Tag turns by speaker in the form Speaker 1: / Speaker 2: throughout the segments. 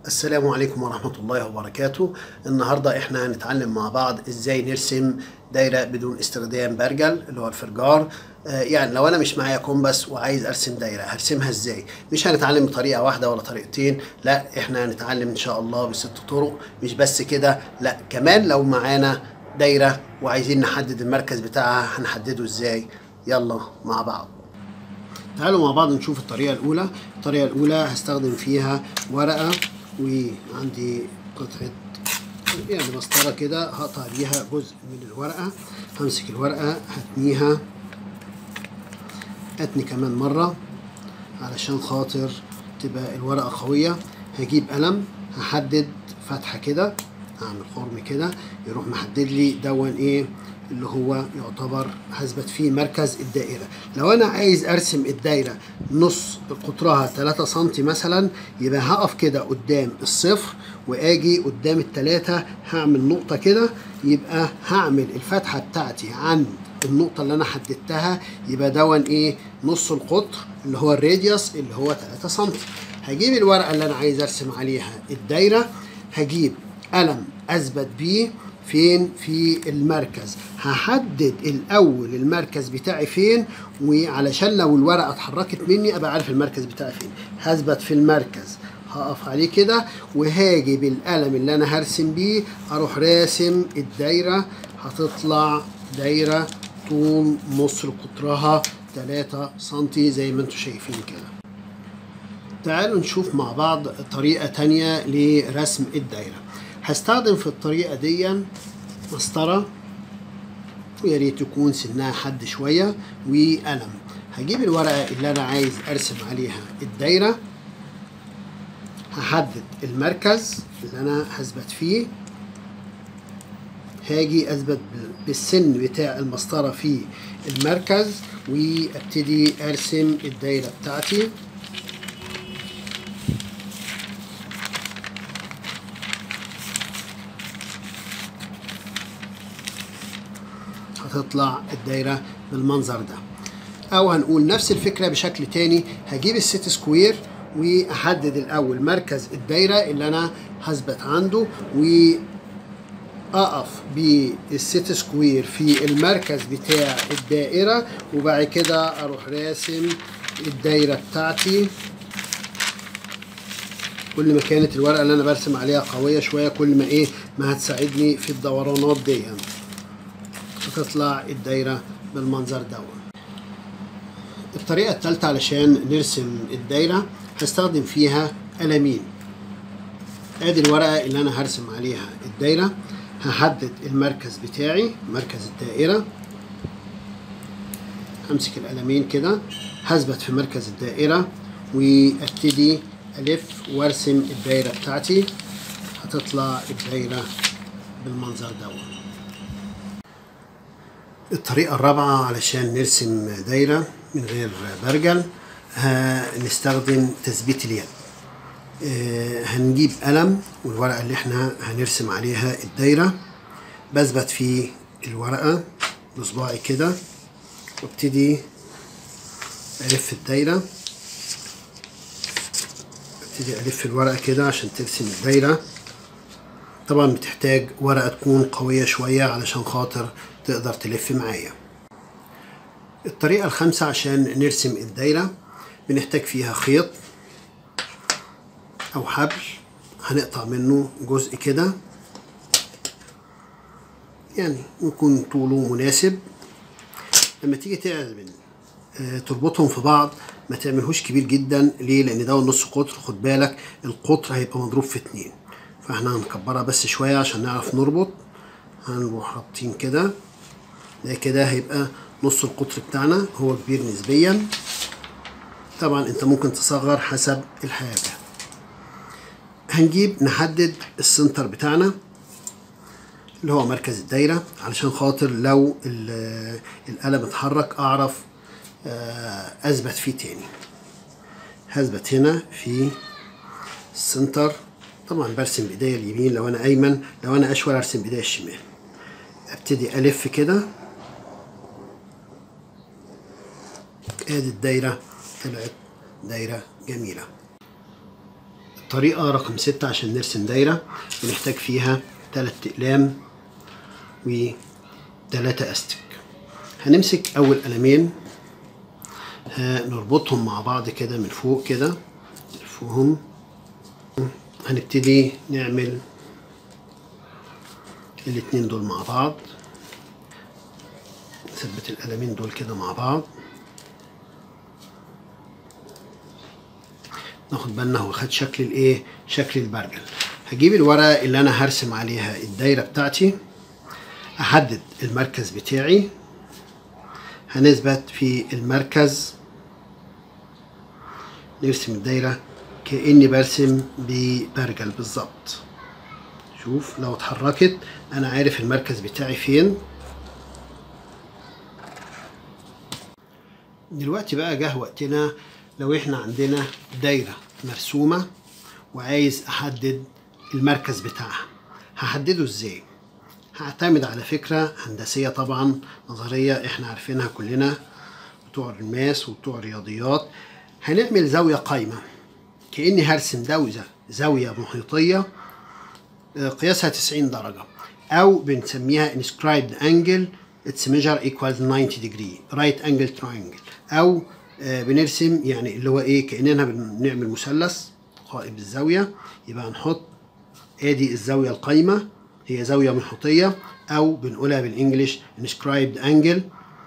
Speaker 1: السلام عليكم ورحمة الله وبركاته النهاردة احنا هنتعلم مع بعض ازاي نرسم دايرة بدون استخدام برجل اللي هو الفرجار آه يعني لو انا مش معايا كومباس وعايز ارسم دايرة هرسمها ازاي مش هنتعلم بطريقة واحدة ولا طريقتين لا احنا هنتعلم ان شاء الله بست طرق مش بس كده لا كمان لو معانا دايرة وعايزين نحدد المركز بتاعها هنحدده ازاي يلا مع بعض تعالوا مع بعض نشوف الطريقة الأولى الطريقة الأولى هستخدم فيها ورقة وعندي قطعة يعني مسطرة كده هقطع بيها جزء من الورقة همسك الورقة هتنيها أتني كمان مرة علشان خاطر تبقى الورقة قوية هجيب قلم هحدد فتحة كده اعمل خرم كده يروح محدد لي دون ايه اللي هو يعتبر هثبت فيه مركز الدائرة لو أنا عايز أرسم الدايرة نص قطرها 3 سم مثلا يبقى هقف كده قدام الصفر وآجي قدام التلاتة هعمل نقطة كده يبقى هعمل الفتحة بتاعتي عند النقطة اللي أنا حددتها يبقى دون إيه نص القطر اللي هو الراديوس اللي هو 3 سم هجيب الورقة اللي أنا عايز أرسم عليها الدايرة هجيب قلم أثبت بيه فين في المركز هحدد الاول المركز بتاعي فين وعلشان لو الورقه اتحركت مني ابقى عارف المركز بتاعي فين هثبت في المركز هقف عليه كده وهاجي بالقلم اللي انا هرسم بيه اروح راسم الدايره هتطلع دايره طول مصر قطرها 3 سم زي ما انتم شايفين كده تعالوا نشوف مع بعض طريقه تانية لرسم الدايره هستخدم في الطريقة دي مسطرة ويا ريت تكون سنها حد شوية وقلم هجيب الورقة اللي أنا عايز أرسم عليها الدايرة هحدد المركز اللي أنا هثبت فيه هاجي أثبت بالسن بتاع المسطرة في المركز وابتدي أرسم الدايرة بتاعتي هتطلع الدايرة بالمنظر ده او هنقول نفس الفكرة بشكل تاني هجيب الست سكوير واحدد الاول مركز الدايرة اللي انا هثبت عنده واقف بالست سكوير في المركز بتاع الدائرة وبعد كده اروح راسم الدايرة بتاعتي كل ما كانت الورقة اللي انا برسم عليها قوية شوية كل ما ايه ما هتساعدني في الدورانات دي يعني. تطلع الدايرة بالمنظر ده الطريقة الثالثة علشان نرسم الدايرة هستخدم فيها قلمين ادي الورقة اللي انا هرسم عليها الدايرة هحدد المركز بتاعي مركز الدائرة همسك القلمين كده هثبت في مركز الدائرة وابتدي الف وارسم الدايرة بتاعتي هتطلع الدايرة بالمنظر دوت الطريقة الرابعة علشان نرسم دايرة من غير برجل هنستخدم تثبيت اليد هنجيب قلم والورقة اللي احنا هنرسم عليها الدايرة بثبت في الورقة بصباعي كده وابتدي ألف الدايرة ابتدي ألف الورقة كده عشان ترسم الدايرة طبعا بتحتاج ورقة تكون قوية شوية علشان خاطر تقدر تلف معايا الطريقة الخامسة عشان نرسم الدايرة بنحتاج فيها خيط أو حبل هنقطع منه جزء كده يعني يكون طوله مناسب لما تيجي تعمل تربطهم في بعض ما تعملهوش كبير جدا ليه لان ده نص قطر خد بالك القطر هيبقى مضروب في اتنين فاحنا هنكبرها بس شوية عشان نعرف نربط هنروح رابطين كده ده كده هيبقى نص القطر بتاعنا هو كبير نسبيا طبعا انت ممكن تصغر حسب الحاجة هنجيب نحدد السنتر بتاعنا اللي هو مركز الدايرة علشان خاطر لو القلم اتحرك اعرف اثبت فيه تاني هثبت هنا في السنتر طبعا برسم بايديا اليمين لو انا ايمن لو انا اشول ارسم بايديا الشمال ابتدي الف كده ادي الدايره طلعت دايره جميله الطريقة رقم ستة عشان نرسم دايرة بنحتاج فيها تلات أقلام وتلاتة أستك هنمسك أول قلمين هنربطهم مع بعض كده من فوق كده نلفوهم هنبتدي نعمل الاتنين دول مع بعض نثبت القلمين دول كده مع بعض ناخد بالنا هو خد شكل الايه شكل البرجل هجيب الورقه اللي انا هرسم عليها الدايره بتاعتي احدد المركز بتاعي هنثبت في المركز نرسم الدايره كاني برسم ببرجل بالظبط شوف لو اتحركت انا عارف المركز بتاعي فين دلوقتي بقى جه وقتنا لو احنا عندنا دايرة مرسومة وعايز احدد المركز بتاعها هحدده ازاي هعتمد على فكرة هندسية طبعا نظرية احنا عارفينها كلنا بتوع الماس وبتوع الرياضيات هنعمل زاوية قايمة كأني هرسم زاوية زاوية محيطية قياسها 90 درجة أو بنسميها inscribed angle its measure equals 90 degree right angle triangle أو بنرسم يعني اللي هو إيه كأننا بنعمل مثلث قائم الزاوية يبقى نحط ادي الزاوية القايمة هي زاوية محيطية أو بنقولها بالإنجليش inscribed angle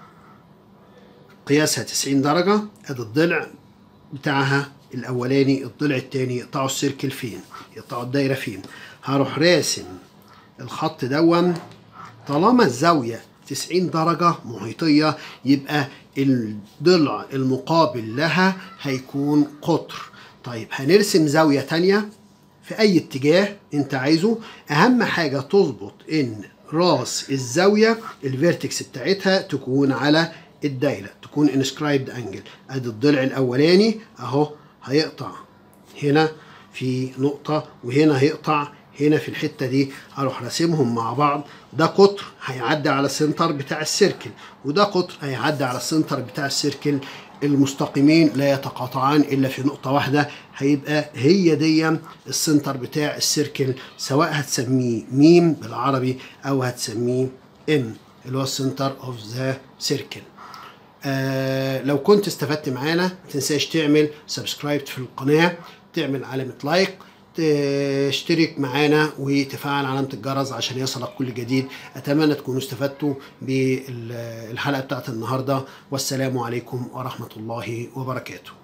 Speaker 1: قياسها 90 درجة ادي الضلع بتاعها الأولاني الضلع التاني يقطعوا السيركل فين يقطعوا الدايرة فين هروح راسم الخط دون طالما الزاوية 90 درجة محيطية يبقى الضلع المقابل لها هيكون قطر طيب هنرسم زاوية تانية في أي اتجاه أنت عايزه أهم حاجة تظبط إن راس الزاوية الفيرتكس بتاعتها تكون على الدايرة تكون inscribed angle ادي الضلع الأولاني أهو هيقطع هنا في نقطة وهنا هيقطع هنا في الحتة دي هروح راسمهم مع بعض ده قطر هيعدي على السنتر بتاع السيركل وده قطر هيعدي على السنتر بتاع السيركل المستقيمين لا يتقاطعان الا في نقطة واحدة هيبقى هي دي السنتر بتاع السيركل سواء هتسميه ميم بالعربي او هتسميه ام اللي هو السنتر اوف ذا سيركل آه لو كنت استفدت معانا ما تنساش تعمل سبسكرايب في القناة تعمل علامة لايك تشترك معانا وتفعل علامة الجرس عشان يصلك كل جديد أتمنى تكونوا استفدتوا بالحلقة بتاعت النهاردة والسلام عليكم ورحمة الله وبركاته